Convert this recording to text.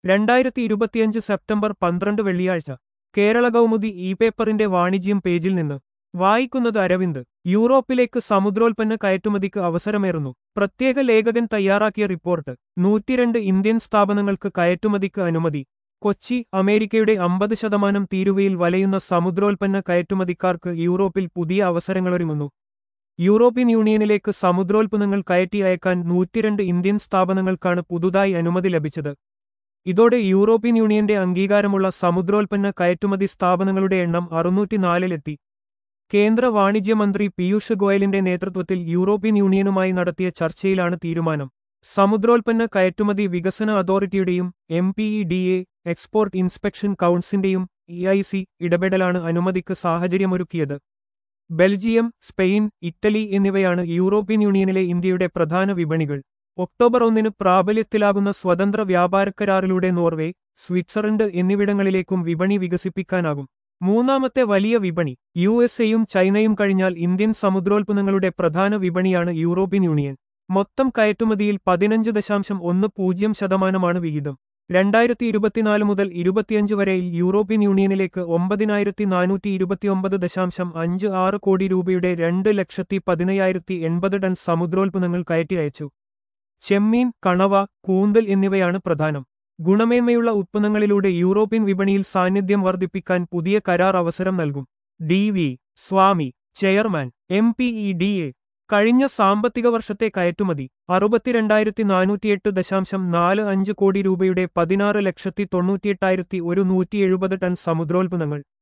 രണ്ടായിരത്തി ഇരുപത്തിയഞ്ച് സെപ്റ്റംബർ പന്ത്രണ്ട് വെള്ളിയാഴ്ച കേരള കൗമുദി ഇ പേപ്പറിന്റെ വാണിജ്യം പേജിൽ നിന്ന് വായിക്കുന്നത് അരവിന്ദ് യൂറോപ്പിലേക്ക് സമുദ്രോൽപ്പന്ന കയറ്റുമതിക്ക് അവസരമേറുന്നു പ്രത്യേക ലേഖകൻ തയ്യാറാക്കിയ റിപ്പോർട്ട് നൂറ്റിരണ്ട് ഇന്ത്യൻ സ്ഥാപനങ്ങൾക്ക് കയറ്റുമതിക്ക് അനുമതി കൊച്ചി അമേരിക്കയുടെ അമ്പത് ശതമാനം തീരുവയിൽ വലയുന്ന സമുദ്രോൽപ്പന്ന കയറ്റുമതിക്കാർക്ക് യൂറോപ്പിൽ പുതിയ അവസരങ്ങളൊരുങ്ങുന്നു യൂറോപ്യൻ യൂണിയനിലേക്ക് സമുദ്രോൽപ്പന്നങ്ങൾ കയറ്റി അയക്കാൻ നൂറ്റിരണ്ട് ഇന്ത്യൻ സ്ഥാപനങ്ങൾക്കാണ് പുതുതായി അനുമതി ലഭിച്ചത് ഇതോടെ യൂറോപ്യൻ യൂണിയന്റെ അംഗീകാരമുള്ള സമുദ്രോൽപ്പന്ന കയറ്റുമതി സ്ഥാപനങ്ങളുടെ എണ്ണം അറുന്നൂറ്റിനാലിലെത്തി കേന്ദ്ര വാണിജ്യ മന്ത്രി പീയൂഷ് ഗോയലിന്റെ നേതൃത്വത്തിൽ യൂറോപ്യൻ യൂണിയനുമായി നടത്തിയ ചർച്ചയിലാണ് തീരുമാനം സമുദ്രോൽപ്പന്ന കയറ്റുമതി വികസന അതോറിറ്റിയുടെയും M P E D A export inspection കൗൺസിന്റെയും ഇ ഐ സി ഇടപെടലാണ് അനുമതിക്ക് സാഹചര്യമൊരുക്കിയത് ബെൽജിയം സ്പെയിൻ ഇറ്റലി എന്നിവയാണ് യൂറോപ്യൻ യൂണിയനിലെ ഇന്ത്യയുടെ പ്രധാന വിപണികൾ ഒക്ടോബർ ഒന്നിന് പ്രാബല്യത്തിലാകുന്ന സ്വതന്ത്ര വ്യാപാര കരാറിലൂടെ നോർവേ സ്വിറ്റ്സർലൻഡ് എന്നിവിടങ്ങളിലേക്കും വിപണി വികസിപ്പിക്കാനാകും മൂന്നാമത്തെ വലിയ വിപണി യു എസ് എയും ചൈനയും കഴിഞ്ഞാൽ ഇന്ത്യൻ സമുദ്രോൽപ്പന്നങ്ങളുടെ പ്രധാന വിപണിയാണ് യൂറോപ്യൻ യൂണിയൻ മൊത്തം കയറ്റുമതിയിൽ പതിനഞ്ച് ദശാംശം ഒന്ന് പൂജ്യം ശതമാനമാണ് വിഹിതം രണ്ടായിരത്തി ഇരുപത്തിനാല് മുതൽ ഇരുപത്തിയഞ്ച് വരെയിൽ യൂറോപ്യൻ യൂണിയനിലേക്ക് ഒമ്പതിനായിരത്തി നാനൂറ്റി ഇരുപത്തിയൊമ്പത് ദശാംശം അഞ്ച് ആറ് കോടി രൂപയുടെ രണ്ട് ലക്ഷത്തി പതിനയ്യായിരത്തി എൺപത് ടൺ സമുദ്രോൽപ്പന്നങ്ങൾ കയറ്റി അയച്ചു ചെമ്മീൻ കണവ കൂന്തൽ എന്നിവയാണ് പ്രധാനം ഗുണമേന്മയുള്ള ഉത്പന്നങ്ങളിലൂടെ യൂറോപ്യൻ വിപണിയിൽ സാന്നിധ്യം വർദ്ധിപ്പിക്കാൻ പുതിയ കരാർ അവസരം നൽകും D V Swamy chairman M P E D A കഴിഞ്ഞ സാമ്പത്തിക വർഷത്തെ കയറ്റുമതി അറുപത്തിരണ്ടായിരത്തി നാനൂറ്റിയെട്ട് ദശാംശം നാല് അഞ്ച് കോടി രൂപയുടെ പതിനാറ് ലക്ഷത്തി തൊണ്ണൂറ്റിയെട്ടായിരത്തി ഒരു നൂറ്റി എഴുപത് ടൺ സമുദ്രോൽപ്പന്നങ്ങൾ